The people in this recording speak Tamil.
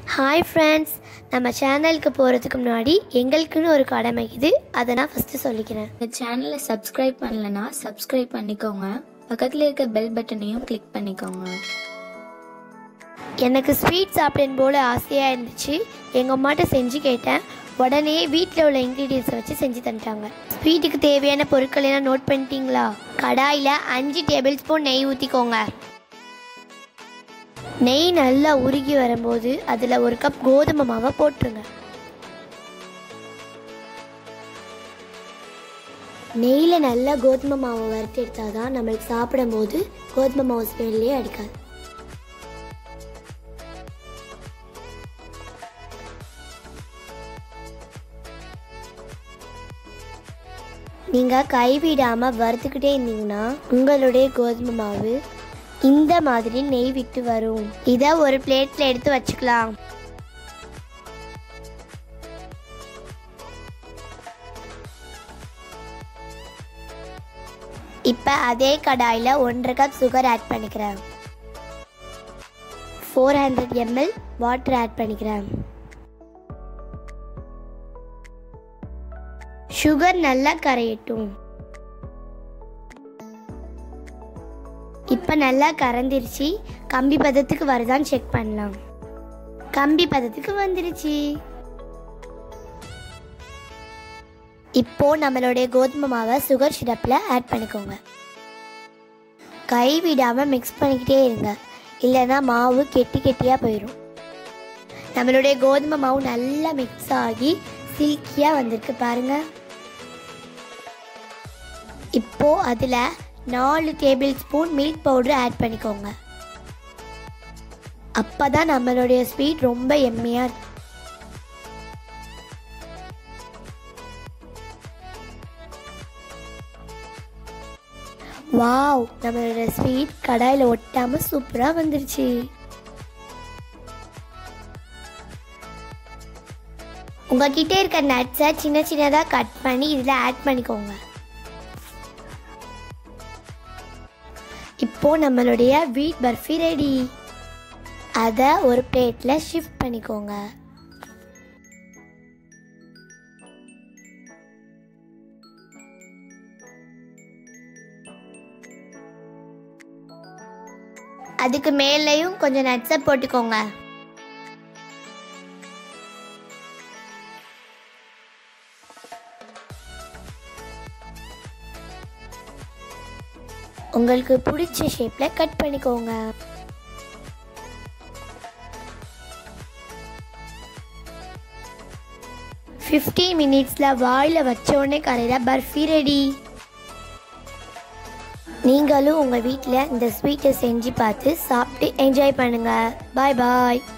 ஹாய் ஃப்ரெண்ட்ஸ் நம்ம சேனலுக்கு போகிறதுக்கு முன்னாடி எங்களுக்குன்னு ஒரு கடமை இது அதை நான் ஃபஸ்ட்டு சொல்லிக்கிறேன் இந்த சேனலை சப்ஸ்கிரைப் பண்ணலனா சப்ஸ்கிரைப் பண்ணிக்கோங்க பக்கத்தில் இருக்க பெல் பட்டனையும் கிளிக் பண்ணிக்கோங்க எனக்கு ஸ்வீட் சாப்பிடணும் போல ஆசையாக இருந்துச்சு எங்கள் அம்மாட்ட செஞ்சு கேட்டேன் உடனே வீட்டில் உள்ள இன்க்ரீடியன்ஸை வச்சு செஞ்சு தந்துட்டாங்க ஸ்வீட்டுக்கு தேவையான பொருட்கள் எல்லாம் நோட் பண்ணிட்டீங்களா கடாயில் அஞ்சு டேபிள் ஸ்பூன் நெய் ஊற்றிக்கோங்க நெய் நல்லா உருகி வரும்போது அதில் ஒரு கப் கோதுமை மாவை போட்டுருங்க நெய்யில் நல்லா கோதுமை மாவை வறுத்து எடுத்தால் தான் நம்மளுக்கு சாப்பிடும்போது கோதுமை மாவு ஸ்மெல்லே அடிக்காது நீங்கள் கைவிடாமல் வறுத்துக்கிட்டே இருந்தீங்கன்னா உங்களுடைய கோதுமை மாவு இந்த மாதிரி நெய் விட்டு வரும் இதை ஒரு பிளேட்டில் எடுத்து வச்சுக்கலாம் இப்போ அதே கடாயில் ஒன்றரை கப் சுகர் ஆட் பண்ணிக்கிறேன் four hundred ML water add பண்ணிக்கிறேன் சுகர் நல்லா கரையட்டும் இப்போ நல்லா கரைந்திருச்சு கம்பி பதத்துக்கு வருதான்னு செக் பண்ணலாம் கம்பி பதத்துக்கு வந்துருச்சு இப்போ நம்மளுடைய கோதுமை மாவை சுகர் சிரப்பில் ஆட் பண்ணிக்கோங்க கை விடாமல் மிக்ஸ் பண்ணிக்கிட்டே இருங்க இல்லைன்னா மாவு கெட்டி கெட்டியாக போயிடும் நம்மளுடைய கோதுமை மாவு நல்லா மிக்ஸ் ஆகி சில்கியாக வந்திருக்கு பாருங்க இப்போ அதில் நாலு tablespoon milk powder add பண்ணிக்கோங்க அப்போ தான் நம்மளுடைய ஸ்வீட் ரொம்ப எம்மையாக இருக்கும் வாவ் நம்மளோட ஸ்வீட் கடாயில் ஒட்டாமல் சூப்பராக வந்துருச்சு உங்ககிட்ட இருக்க நட்ஸை சின்ன சின்னதாக கட் பண்ணி இதில் ஆட் பண்ணிக்கோங்க இப்போ நம்மளுடைய வீட் பர்ஃபி ரெடி அதை ஒரு பிளேட்டில் ஷிஃப்ட் பண்ணிக்கோங்க அதுக்கு மேலேயும் கொஞ்சம் நட்ஸை போட்டுக்கோங்க உங்களுக்கு பிடிச்ச ஷேப்பில் கட் பண்ணிக்கோங்க ஃபிஃப்டி மினிட்ஸில் வாயில் வச்ச உடனே கரையில் பர்ஃபி ரெடி நீங்களும் உங்கள் வீட்டில் இந்த ஸ்வீட்டை செஞ்சு பார்த்து சாப்பிட்டு என்ஜாய் பண்ணுங்கள் பாய் பாய்